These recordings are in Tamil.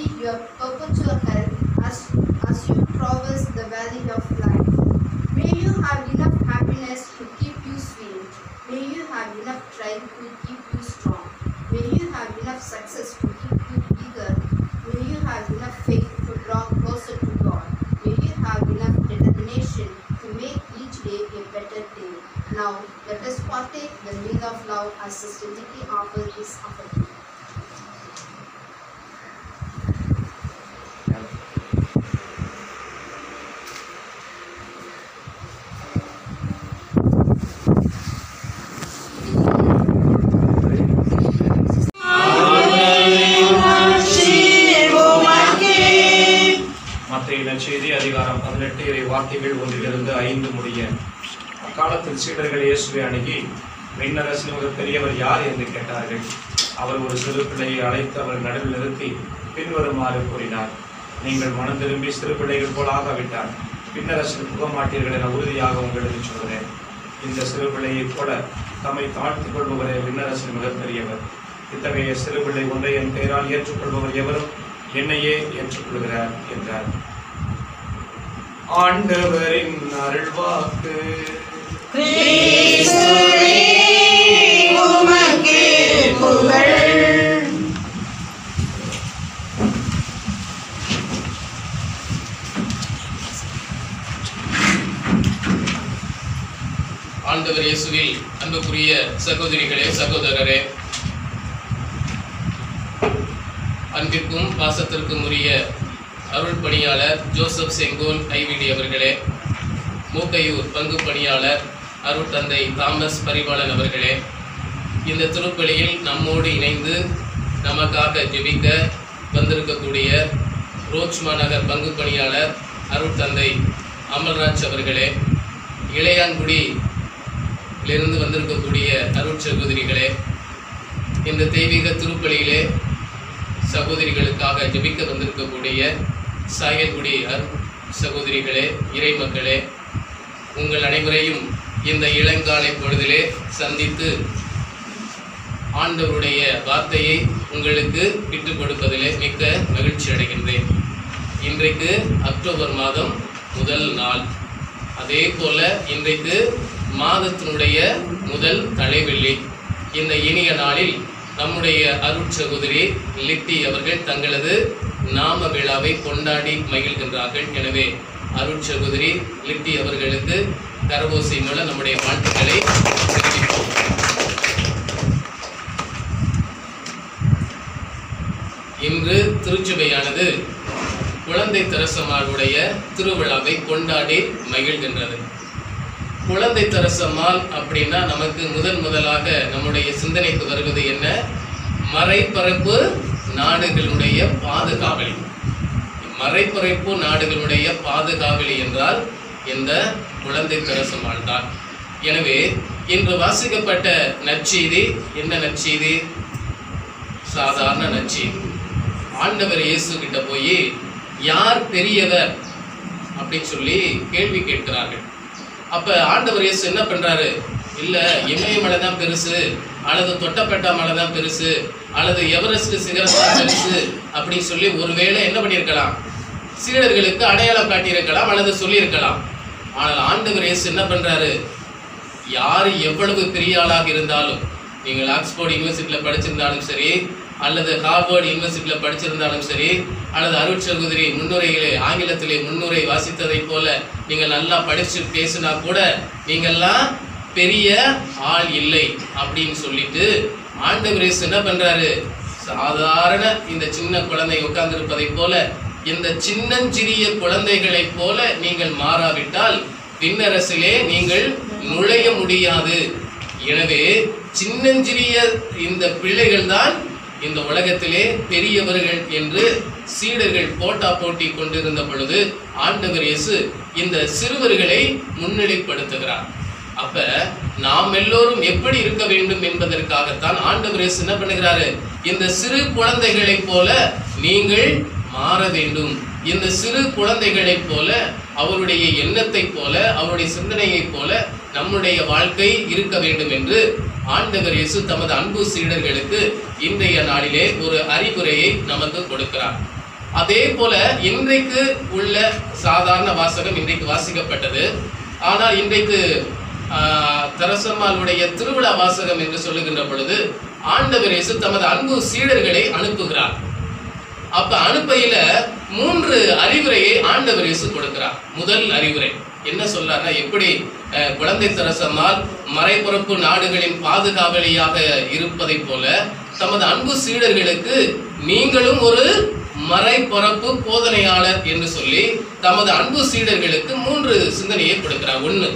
your perpetual help as, as you traverse the valley of life. May you have enough happiness to keep you sweet. May you have enough strength to keep you strong. May you have enough success to keep you eager. May you have enough faith to draw closer to God. May you have enough determination to make each day a better day. Now, let us partake the meal of love as Sister Nikki offers this offering. மத்திய நற்செய்தி அதிகாரம் பதினெட்டு இறை வார்த்தைகள் ஒன்றிலிருந்து ஐந்து முடிய அக்காலத்தில் சீடர்கள் இயேசுவை அணுகி விண்ணரசின் ஒரு பெரியவர் யார் என்று கேட்டார்கள் அவர் ஒரு சிறு பிள்ளையை அழைத்து அவர் நடுவில் நிறுத்தி பின்வருமாறு கூறினார் நீங்கள் மனம் திரும்பி சிறு பிள்ளைகள் போல் ஆகாவிட்டால் பின்னரசில் புக மாட்டீர்கள் என உறுதியாக உங்களுக்கு சொல்கிறேன் இந்த சிறு பிள்ளையைப் போல தம்மை தாழ்த்திக் கொள்பவரே விண்ணரசின் மிகப்பெரியவர் இத்தகைய சிறு பிள்ளை ஒன்றை என் பெயரால் ஏற்றுக்கொள்பவர் எவரும் என்னையே ஏற்றுக்கொள்கிறார் என்றார் ஆண்டவரின் அருள்வாக்கு ஆண்டவர் இயேசுவில் அன்புக்குரிய சகோதரிகளே சகோதரரே அன்பிற்கும் பாசத்திற்கும் உரிய அருள் பணியாளர் ஜோசப் செங்கோல் ஐவிடி அவர்களே மூக்கையூர் பங்கு பணியாளர் அருள் தந்தை தாமஸ் பரிபாலன் அவர்களே இந்த திருப்பலியில் நம்மோடு இணைந்து நமக்காக ஜெபிக்க வந்திருக்கக்கூடிய ரோச்மா நகர் பங்கு பணியாளர் அருள் தந்தை அமல்ராஜ் அவர்களே இளையான்குடி இருந்து வந்திருக்கக்கூடிய அருட் சகோதரிகளே இந்த தெய்வீக திருப்பலியிலே சகோதரிகளுக்காக ஜெபிக்க வந்திருக்கக்கூடிய சாயல்குடி அருட் சகோதரிகளே இறை மக்களே உங்கள் அனைவரையும் இந்த இளங்காலை பொழுதிலே சந்தித்து ஆண்டவருடைய வார்த்தையை உங்களுக்கு விட்டுக் கொடுப்பதிலே மிக்க மகிழ்ச்சி அடைகின்றேன் இன்றைக்கு அக்டோபர் மாதம் முதல் நாள் அதே போல இன்றைக்கு மாதத்தினுடைய முதல் தலைவெள்ளி இந்த இனிய நாளில் நம்முடைய அருட் சகோதரி லிட்டி அவர்கள் தங்களது நாம விழாவை கொண்டாடி மகிழ்கின்றார்கள் எனவே அருட் சகோதரி லிட்டி அவர்களுக்கு கரவோசை மூலம் நம்முடைய வாழ்த்துக்களை தெரிவிப்போம் இன்று திருச்சுவையானது குழந்தை தெரசம்மாளுடைய திருவிழாவை கொண்டாடி மகிழ்கின்றது குழந்தை தெரசம்மாள் அப்படின்னா நமக்கு முதன் முதலாக நம்முடைய சிந்தனைக்கு வருவது என்ன மறைபரப்பு நாடுகளுடைய பாதுகாவலி மறைபரப்பு நாடுகளுடைய பாதுகாவலி என்றால் இந்த குழந்தை தெரசம்மாள் தான் எனவே இன்று வாசிக்கப்பட்ட நற்செய்தி என்ன நற்செய்தி சாதாரண நற்செய்தி ஆண்டவர் இயேசு கிட்ட போய் யார் பெரியவர் அப்படின்னு சொல்லி கேள்வி கேட்கிறார்கள் அப்ப ஆண்டவர் இயேசு என்ன பண்றாரு இல்ல இமயமலை தான் பெருசு அல்லது தொட்டப்பட்டா மலை தான் பெருசு அல்லது எவரெஸ்ட் சிகரம் தான் பெருசு அப்படின்னு சொல்லி ஒருவேளை என்ன பண்ணியிருக்கலாம் சீடர்களுக்கு அடையாளம் காட்டியிருக்கலாம் அல்லது சொல்லியிருக்கலாம் ஆனால் ஆண்டவர் இயேசு என்ன பண்றாரு யார் எவ்வளவு பெரிய ஆளாக இருந்தாலும் நீங்கள் ஆக்ஸ்போர்ட் யூனிவர்சிட்டியில் படிச்சிருந்தாலும் சரி அல்லது ஹார்வர்ட் யூனிவர்சிட்டியில் படிச்சிருந்தாலும் சரி அல்லது அருட் சகோதரி முன்னுரையிலே ஆங்கிலத்திலே முன்னுரை வாசித்ததைப் போல நீங்கள் நல்லா படிச்சு பேசினா கூட நீங்கள்லாம் பெரிய ஆள் இல்லை அப்படின்னு சொல்லிட்டு ஆண்டவர் இயேசு என்ன பண்றாரு சாதாரண இந்த சின்ன குழந்தை உட்கார்ந்திருப்பதைப் போல இந்த சின்னஞ்சிறிய குழந்தைகளைப் போல நீங்கள் மாறாவிட்டால் விண்ணரசிலே நீங்கள் நுழைய முடியாது எனவே சின்னஞ்சிறிய இந்த பிள்ளைகள் தான் இந்த உலகத்திலே பெரியவர்கள் என்று சீடர்கள் போட்டா போட்டி கொண்டிருந்த பொழுது ஆண்டவர் இயேசு இந்த சிறுவர்களை முன்னிலைப்படுத்துகிறார் அப்ப நாம் எல்லோரும் எப்படி இருக்க வேண்டும் என்பதற்காகத்தான் ஆண்டவர் இயேசு என்ன பண்ணுகிறாரு இந்த சிறு குழந்தைகளைப் போல நீங்கள் மாற வேண்டும் இந்த சிறு குழந்தைகளைப் போல அவருடைய எண்ணத்தைப் போல அவருடைய சிந்தனையைப் போல நம்முடைய வாழ்க்கை இருக்க வேண்டும் என்று ஆண்டவர் இயேசு தமது அன்பு சீடர்களுக்கு இன்றைய நாளிலே ஒரு அறிவுரையை நமக்கு கொடுக்கிறார் அதே போல இன்றைக்கு உள்ள சாதாரண வாசகம் இன்றைக்கு வாசிக்கப்பட்டது ஆனால் இன்றைக்கு ஆஹ், தெரசம்மாளுடைய திருவிழா வாசகம் என்று சொல்லுகின்ற பொழுது ஆண்டவர் இயேசு தமது அன்பு சீடர்களை அனுப்புகிறார் அப்ப அனுப்பையில மூன்று அறிவுரையை ஆண்டவர் இயேசு கொடுக்கிறார் முதல் அறிவுரை என்ன சொல்றாருன்னா எப்படி அஹ், குழந்தை தரசம்மாள் மறைபுறப்பு நாடுகளின் பாதுகாவலியாக இருப்பதைப் போல தமது அன்பு சீடர்களுக்கு நீங்களும் ஒரு மறைபுறப்பு போதனையாளர் என்று சொல்லி தமது அன்பு சீடர்களுக்கு மூன்று சிந்தனையை கொடுக்கிறார் ஒண்ணு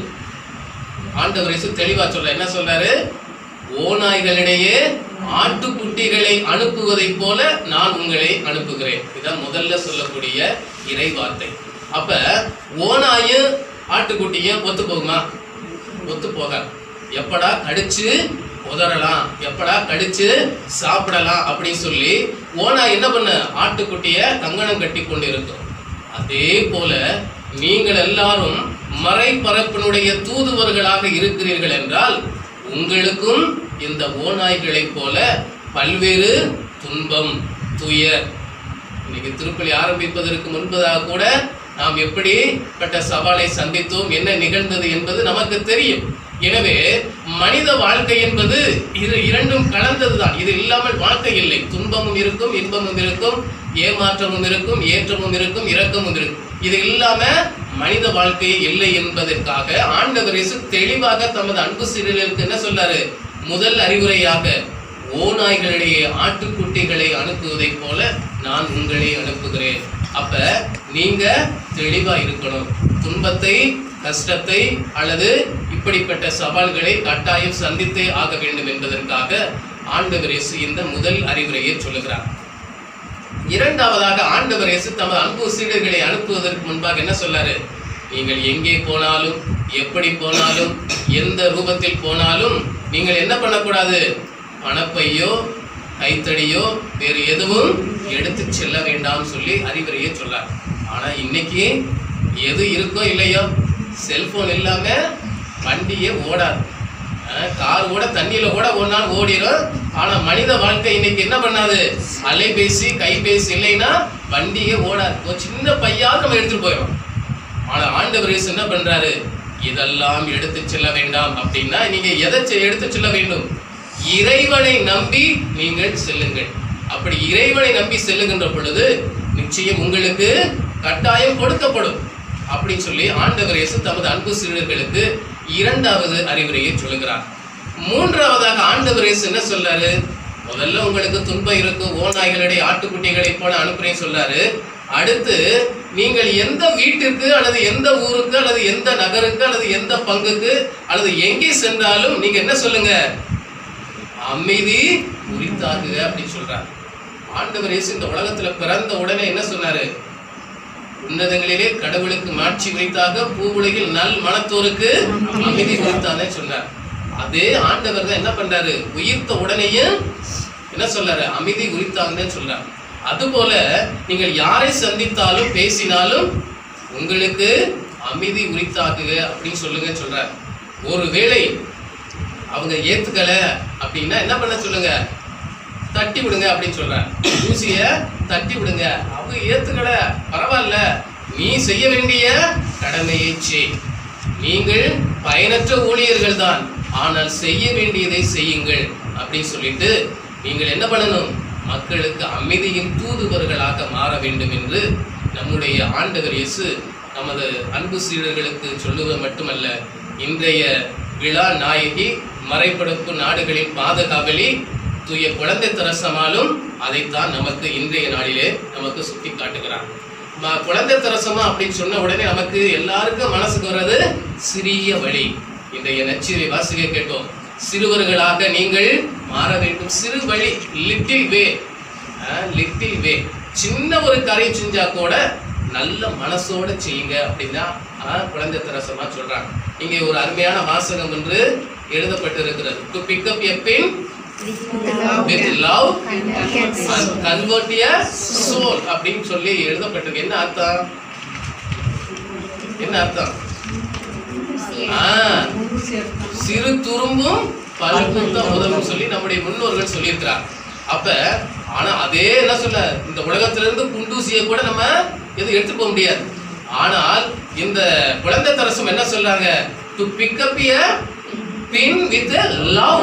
ஆண்டவர் இயேசு தெளிவா சொல்ல என்ன சொல்றாரு ஓநாய்களிடையே ஆட்டுக்குட்டிகளை அனுப்புவதைப் போல நான் உங்களை அனுப்புகிறேன் இதான் முதல்ல சொல்லக்கூடிய இறை வார்த்தை அப்ப ஓநாயும் ஆட்டுக்குட்டியும் ஒத்து போகுமா ஒத்து போக எப்படா கடிச்சு உதறலாம் எப்படா கடிச்சு சாப்பிடலாம் அப்படின்னு சொல்லி ஓனா என்ன பண்ண ஆட்டுக்குட்டிய கங்கணம் கட்டி கொண்டு இருக்கும் அதே போல நீங்கள் எல்லாரும் மறைபரப்பினுடைய தூதுவர்களாக இருக்கிறீர்கள் என்றால் உங்களுக்கும் இந்த ஓநாய்களைப் போல பல்வேறு துன்பம் துயர் இன்னைக்கு திருப்பலி ஆரம்பிப்பதற்கு முன்பதாக கூட நாம் எப்படிப்பட்ட சவாலை சந்தித்தோம் என்ன நிகழ்ந்தது என்பது நமக்கு தெரியும் எனவே மனித வாழ்க்கை என்பது இது இரண்டும் கலந்ததுதான் இது இல்லாமல் வாழ்க்கை இல்லை துன்பமும் இருக்கும் இன்பமும் இருக்கும் ஏமாற்றமும் இருக்கும் ஏற்றமும் இருக்கும் இரக்கமும் இருக்கும் இது இல்லாம மனித வாழ்க்கை இல்லை என்பதற்காக ஆண்டவர் இயேசு தெளிவாக தமது அன்பு சீடர்களுக்கு என்ன சொல்றாரு முதல் அறிவுரையாக ஓநாய்களிடையே ஆட்டுக்குட்டிகளை அனுப்புவதைப் போல நான் உங்களை அனுப்புகிறேன் அப்ப நீங்க தெளிவா இருக்கணும் துன்பத்தை கஷ்டத்தை அல்லது இப்படிப்பட்ட சவால்களை கட்டாயம் சந்தித்தே ஆக வேண்டும் என்பதற்காக ஆண்டவர் இயேசு இந்த முதல் அறிவுரையை சொல்லுகிறார் இரண்டாவதாக ஆண்டவர் இயேசு தமது அன்பு சீடர்களை அனுப்புவதற்கு முன்பாக என்ன சொல்லாரு நீங்கள் எங்கே போனாலும் எப்படி போனாலும் எந்த ரூபத்தில் போனாலும் நீங்கள் என்ன பண்ணக்கூடாது பணப்பையோ கைத்தடியோ வேறு எதுவும் எடுத்து செல்ல வேண்டாம் சொல்லி அறிவுரையை சொல்லார் ஆனா இன்னைக்கு எது இருக்கோ இல்லையோ செல்போன் இல்லாம வண்டியே ஓடாது அஹ் கார் கூட தண்ணியில கூட ஒரு நாள் ஓடிடும் ஆனா மனித வாழ்க்கை இன்னைக்கு என்ன பண்ணாது அலைபேசி கைபேசி இல்லைன்னா வண்டியே ஓடாது ஒரு சின்ன பையாவது நம்ம எடுத்துட்டு போயிடும் ஆனா ஆண்டவர் இயேசு என்ன பண்றாரு இதெல்லாம் எடுத்து செல்ல வேண்டாம் அப்படின்னா நீங்க எதை செ- எடுத்து செல்ல வேண்டும் இறைவனை நம்பி நீங்கள் செல்லுங்கள் அப்படி இறைவனை நம்பி செல்லுகின்ற பொழுது நிச்சயம் உங்களுக்கு கட்டாயம் கொடுக்கப்படும் அப்படின்னு சொல்லி ஆண்டவர் இயேசு தமது அன்பு சீடர்களுக்கு இரண்டாவது அறிவுரையை சொல்லுகிறார் மூன்றாவதாக ஆண்டவர் இயேசு என்ன சொல்றாரு முதல்ல உங்களுக்கு துன்பம் இருக்கும் ஓநாய்களுடைய ஆட்டுக்குட்டிகளை போல அனுப்புறேன்னு சொல்றாரு அடுத்து நீங்கள் எந்த வீட்டிற்கு அல்லது எந்த ஊருக்கு அல்லது எந்த நகருக்கு அல்லது எந்த பங்குக்கு அல்லது எங்கே சென்றாலும் நீங்க என்ன சொல்லுங்க அமைதி உரித்தாகுக அப்படின்னு சொல்றார் ஆண்டவர் இயேசு இந்த உலகத்துல பிறந்த உடனே என்ன சொன்னாரு உன்னதங்களிலே கடவுளுக்கு மாட்சி உரித்தாக பூவுலகில் நல் மனத்தோருக்கு அமைதி உரித்தானே சொன்னார் அதே ஆண்டவர் தான் என்ன பண்றாரு உயிர்த்த உடனேயும் என்ன சொல்றாரு அமைதி உரித்தாங்கன்னு சொல்றார் அதுபோல நீங்கள் யாரை சந்தித்தாலும் பேசினாலும் உங்களுக்கு அமைதி உரித்தாக்குக அப்படின்னு சொல்லுங்க சொல்றார் ஒருவேளை அவங்க ஏத்துக்கல அப்படின்னா என்ன பண்ண சொல்லுங்க தட்டி விடுங்க அப்படின்னு சொல்றார் ஊசிய தட்டி விடுங்க அவங்க ஏத்துக்கல பரவாயில்ல நீ செய்ய வேண்டிய கடமையை செய் நீங்கள் பயனற்ற ஊழியர்கள் தான் ஆனால் செய்ய வேண்டியதை செய்யுங்கள் அப்படின்னு சொல்லிட்டு நீங்கள் என்ன பண்ணணும் மக்களுக்கு அமைதியின் தூதுவர்களாக மாற வேண்டும் என்று நம்முடைய ஆண்டவர் இயேசு நமது அன்பு சீடர்களுக்கு சொல்லுவது மட்டுமல்ல இன்றைய விழா நாயகி மறைபடுப்பு நாடுகளின் பாதுகாவலி தூய குழந்தை தரசமாலும் அதைத்தான் நமக்கு இன்றைய நாளிலே நமக்கு சுட்டி காட்டுகிறார் ம- குழந்தை தரசமா அப்படின்னு சொன்ன உடனே நமக்கு எல்லாருக்கும் மனசுக்கு வர்றது சிறிய வழி இன்றைய நச்சிரை வாசிக்க கேட்டோம் சிறுவர்களாக நீங்கள் மாற வேண்டும் சிறு வழி லிட்டில் வே லிட்டில் வே சின்ன ஒரு காரியம் செஞ்சா கூட நல்ல மனசோட செய்யுங்க அப்படின்னா ஆஹ், குழந்தை தரசமா சொல்றாங்க இங்கே ஒரு அருமையான வாசகம் என்று எழுதப்பட்டிருக்கிறது to pick up a pin with love and convert a soul அப்படின்னு சொல்லி எழுதப்பட்டிருக்கு என்ன அர்த்தம் என்ன அர்த்தம் ஆ, சிறு துரும்பும் பல்குத்த உதவும் சொல்லி நம்முடைய முன்னோர்கள் சொல்லியிருக்கிறார் அப்ப ஆனா அதே என்ன சொல்ல இந்த உலகத்துல இருந்து குண்டூசியை கூட நம்ம எதுவும் எடுத்து போக முடியாது ஆனால் இந்த குழந்தை தரசம் என்ன சொல்றாங்க to pick up a pin with love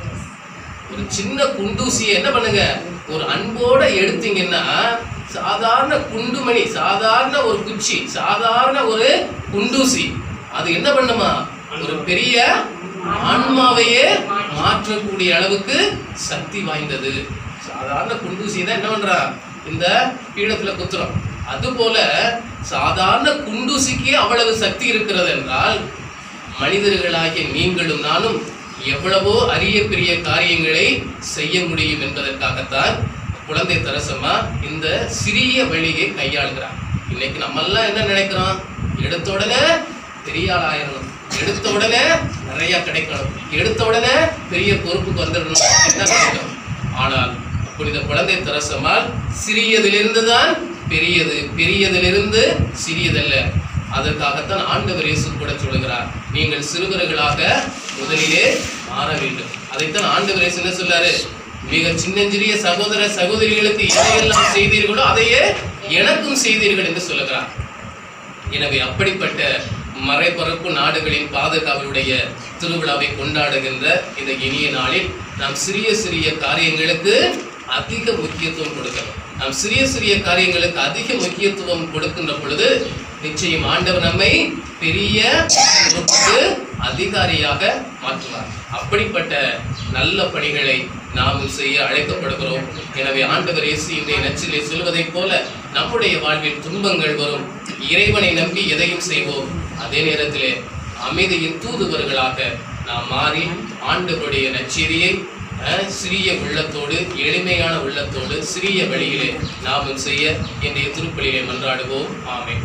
ஒரு சின்ன குண்டூசியை என்ன பண்ணுங்க ஒரு அன்போட எடுத்தீங்கன்னா சாதாரண குண்டுமணி சாதாரண ஒரு குச்சி சாதாரண ஒரு குண்டூசி அது என்ன பண்ணுமா ஒரு பெரிய ஆன்மாவையே மாற்றக்கூடிய அளவுக்கு சக்தி வாய்ந்தது சாதாரண குண்டூசி தான் என்ன பண்றா இந்த பீடத்துல குத்துறோம் அதுபோல சாதாரண குண்டூசிக்கு அவ்வளவு சக்தி இருக்கிறது என்றால் மனிதர்களாகிய நீங்களும் நானும் எவ்வளவோ அரிய பெரிய காரியங்களை செய்ய முடியும் என்பதற்காகத்தான் குழந்தை தரசமா இந்த சிறிய வழியை கையாளுகிறார் இன்னைக்கு நம்ம எல்லாம் என்ன நினைக்கிறோம் எடுத்த உடனே பெரிய ஆள் ஆயிரணும் எடுத்த உடனே நிறைய கிடைக்கணும் எடுத்த உடனே பெரிய பொறுப்புக்கு வந்துடணும் என்ன நினைக்கிறோம் ஆனால் புனித குழந்தை தரசமால் சிறியதிலிருந்து தான் பெரியது பெரியதிலிருந்து சிறியதல்ல அதற்காகத்தான் ஆண்டவர் இயேசு கூட சொல்லுகிறார் நீங்கள் சிறுவர்களாக முதலிலே மாற வேண்டும் அதைத்தான் ஆண்டவர் இயேசு என்ன சொல்லாரு மிக சின்னஞ்சிறிய சகோதர சகோதரிகளுக்கு எதையெல்லாம் செய்தீர்களோ அதையே எனக்கும் செய்தீர்கள் என்று சொல்லுகிறார் எனவே அப்படிப்பட்ட மறைபரப்பு நாடுகளின் பாதுகாவலுடைய திருவிழாவை கொண்டாடுகின்ற இந்த இனிய நாளில் நாம் சிறிய சிறிய காரியங்களுக்கு அதிக முக்கியத்துவம் கொடுக்கணும் நாம் சிறிய சிறிய காரியங்களுக்கு அதிக முக்கியத்துவம் கொடுக்கின்ற பொழுது நிச்சயம் ஆண்டவர் நம்மை பெரிய பொறுப்புக்கு அதிகாரியாக மாற்றுவார் அப்படிப்பட்ட நல்ல பணிகளை நாமும் செய்ய அழைக்கப்படுகிறோம் எனவே ஆண்டவர் இயேசு இன்றைய நச்சிலே சொல்வதைப் போல நம்முடைய வாழ்வில் துன்பங்கள் வரும் இறைவனை நம்பி எதையும் செய்வோம் அதே நேரத்திலே அமைதியின் தூதுவர்களாக நாம் மாறி ஆண்டவருடைய நச்செய்தியை அஹ், சிறிய உள்ளத்தோடு எளிமையான உள்ளத்தோடு சிறிய வழியிலே நாமும் செய்ய இன்றைய திருப்பலியிலே மன்றாடுவோம் ஆமென்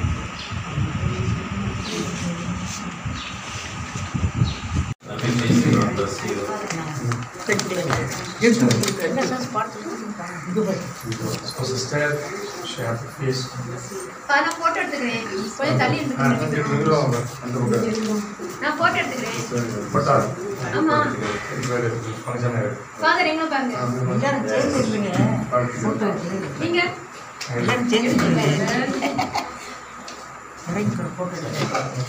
So sister, she have to face. நான் போட்டோ எடுத்துக்கிறேன் கொஞ்சம் தள்ளி இருந்துக்கிறேன் நான் போட்டோ எடுத்துக்கிறேன் ஆமா ஃபாதர் எங்க பாருங்க எல்லாரும் சேர்ந்து இருப்பீங்க போட்டோ எடுத்து நீங்க எல்லாரும் சேர்ந்து இருப்பீங்க இறங்கி ஒரு போட்டோ எடுத்து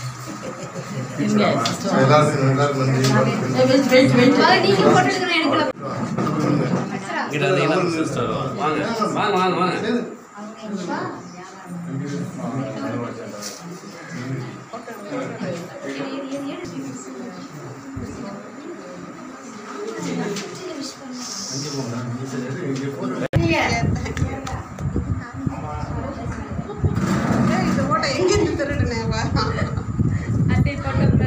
ஃபாதர் நீங்க போட்டோ எடுக்கிறேன் எனக்கு வாங்க வாங்க வாங்க வாங்க இந்த ஓட்டை எங்கிருந்து திருடுனேவா அட்டை போட்டோம்ல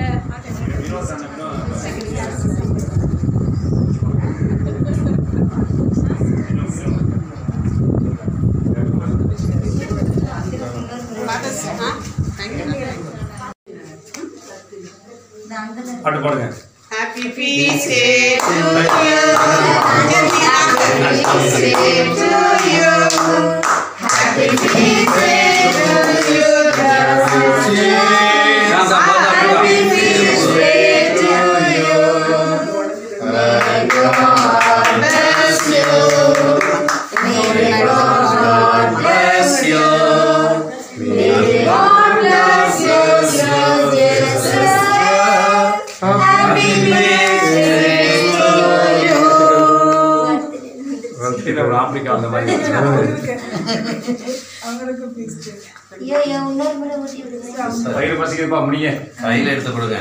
பாட்டு பாடுங்க happy பீஸே to you happy பீஸே to you happy பீஸே to you happy பீஸே to you bless you may God bless you may God bless you dear sister Happy birthday to you. ஒரு ஆப்பிரிக்கா அந்த மாதிரி பயிர் பசிக்கிறப்பா முடிய கையில் எடுத்து கொடுங்க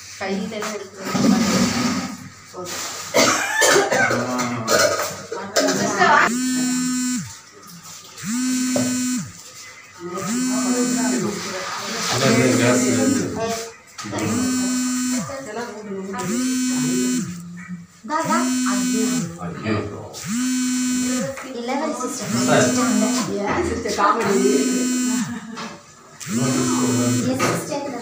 ஐயோ Yes, sister.